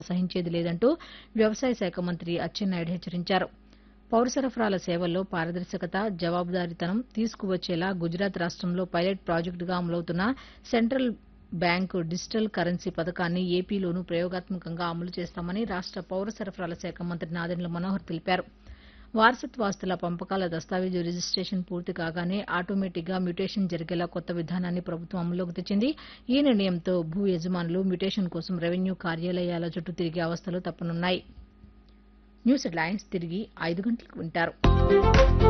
సహించేది లేదంటూ వ్యవసాయ శాఖ మంత్రి అచ్చెన్నాయుడు హెచ్చరించారు పౌర సరఫరాల సేవల్లో పారదర్శకత జవాబుదారీతనం తీసుకువచ్చేలా గుజరాత్ రాష్టంలో పైలట్ ప్రాజెక్టుగా అమలవుతున్న సెంట్రల్ బ్యాంకు డిజిటల్ కరెన్సీ పథకాన్ని ఏపీలోనూ ప్రయోగాత్మకంగా అమలు చేస్తామని రాష్ట పౌర సరఫరాల శాఖ మంత్రి నాదెండ్ల మనోహర్ తెలిపారు వారసత్వాస్తుల పంపకాల దస్తావేజు రిజిస్టేషన్ పూర్తి కాగానే ఆటోమేటిక్గా మ్యుటేషన్ జరిగేలా కొత్త విధానాన్ని ప్రభుత్వం అమల్లోకి తెచ్చింది ఈ నిర్ణయంతో భూ యజమానులు మ్యుటేషన్ కోసం రెవెన్యూ కార్యాలయాల చుట్టూ తిరిగే అవస్థలు తప్పనున్నాయి న్యూస్ హెడ్లైన్స్ తిరిగి ఐదు గంటలకు వింటారు